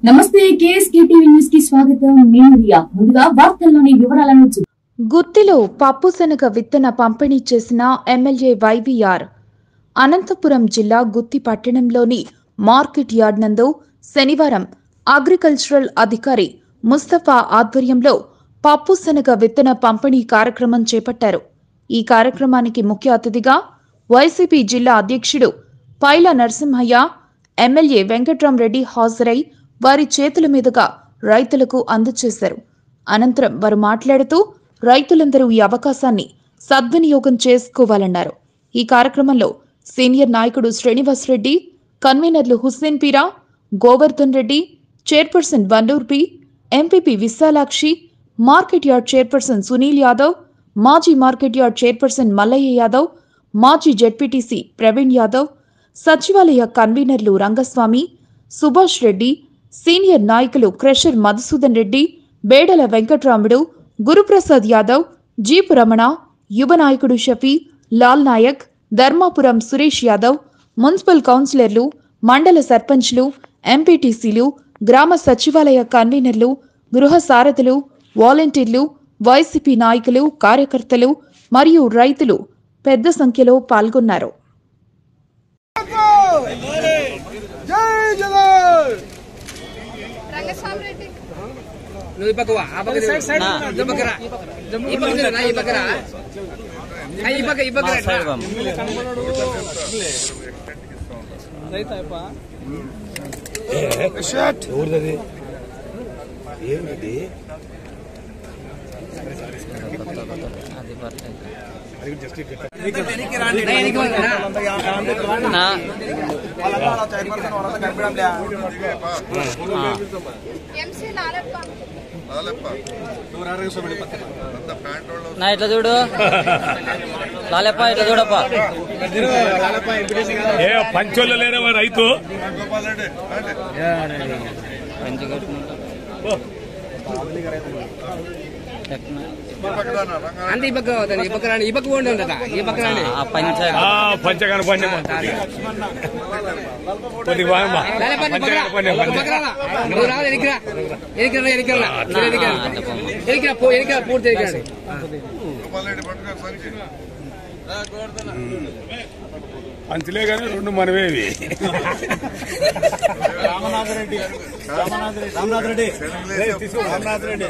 నమస్తే KSK TV news కి స్వాగతం నేను రియా ముందుగా వార్తల్లోని వివరాలను చూ- గుత్తిలో పప్పు శనగ విత్తన పంపిణీ చేసిన ఎమ్మెల్యే వైవీఆర్ అనంతపురం జిల్లా గుత్తి పట్టణంలోని మార్కెట్ యార్డ్ నందు శనివారం అగ్రికల్చరల్ అధికారి ముస్తఫా ఆధ్వర్యంలో పప్పు శనగ విత్తన పంపిణీ కార్యక్రమం చేపట్టారు ఈ కార్యక్రమానికి ముఖ్య అతిథిగా వైసీపీ జిల్లా అధ్యక్షుడు పైల నరసింహయ్య ఎమ్మెల్యే వెంకట్రామరెడ్డి హాజరై వారి చేతుల మీదుగా రైతులకు అందజేశారు అనంతరం వారు మాట్లాడుతూ రైతులందరూ ఈ అవకాశాన్ని సద్వినియోగం చేసుకోవాలన్నారు ఈ కార్యక్రమంలో సీనియర్ నాయకుడు శ్రీనివాస్ రెడ్డి కన్వీనర్లు Hussain Peera Govardhan Reddy chairperson Vannur P MPP Vishalakshi market yard chairperson Sunil Yadav మాజీ market yard chairperson Mallaiah Yadav మాజీ జెడ్పీటీసీ ప్రవీణ్ యాదవ్ సచివాలయ కన్వీనర్లు రంగస్వామి సుభాష్ రెడ్డి సీనియర్ నాయకులు క్రెషర్ మధుసూదన్ రెడ్డి బేడల వెంకట్రాముడు గురుప్రసాద్ యాదవ్ జీపు రమణ యువ నాయకుడు షఫీ లాల్ నాయక్ ధర్మాపురం సురేష్ యాదవ్ మున్సిపల్ కౌన్సిలర్లు మండల సర్పంచ్లు ఎంపీటీసీలు గ్రామ సచివాలయ కన్వీనర్లు గృహ సారథులు వాలంటీర్లు వైసీపీ నాయకులు కార్యకర్తలు మరియు రైతులు పెద్ద సంఖ్యలో పాల్గొన్నారు జై జగన్ రంగస్వామి రెడ్డి నువ్వు ఈ పక్క వా, ఆ పక్క తిరుగు. నా, ఈ పక్క రా. ఈ పక్క తిరుగు, నా, ఈ పక్క రా. నా, ఈ పక్క ఈ పక్క రా. షర్ట్ నా, వెనక్కి వా, నా. ఎంసీ నారప్ప నా ఇట్లా చూడు లాలేప్ప ఇట్లా చూడప్ప ఏ పంచోళ్ళు లేరేవా రైతు మంచిగా అంతే ఈ పక్క వద్దండి, ఈ పక్క రాండి ఈ పక్క పోండి ఉండదా ఈ పక్క రాండి ఆ పంచ ఆ పంచగాన పండి కొద్ది బాగమ్మా లాలే పని, పక్క రా. పంచగాన పండి ఒక పక్క రా. నువ్వు రా, వెనక్కి రా. వెనక్కి రా, వెనక్కి రా. మీరు వెనక్కి రా. వెనక్కి రా, పో, వెనక్కి రా, పూర్తి వెనక్కి రండి. పంచలే కానీ రెండు మనవేవి రామనాథ్ రెడ్డి రామనాథ్ రెడ్డి రామనాథ్ రెడ్డి తీసుకో రామనాథ్ రెడ్డి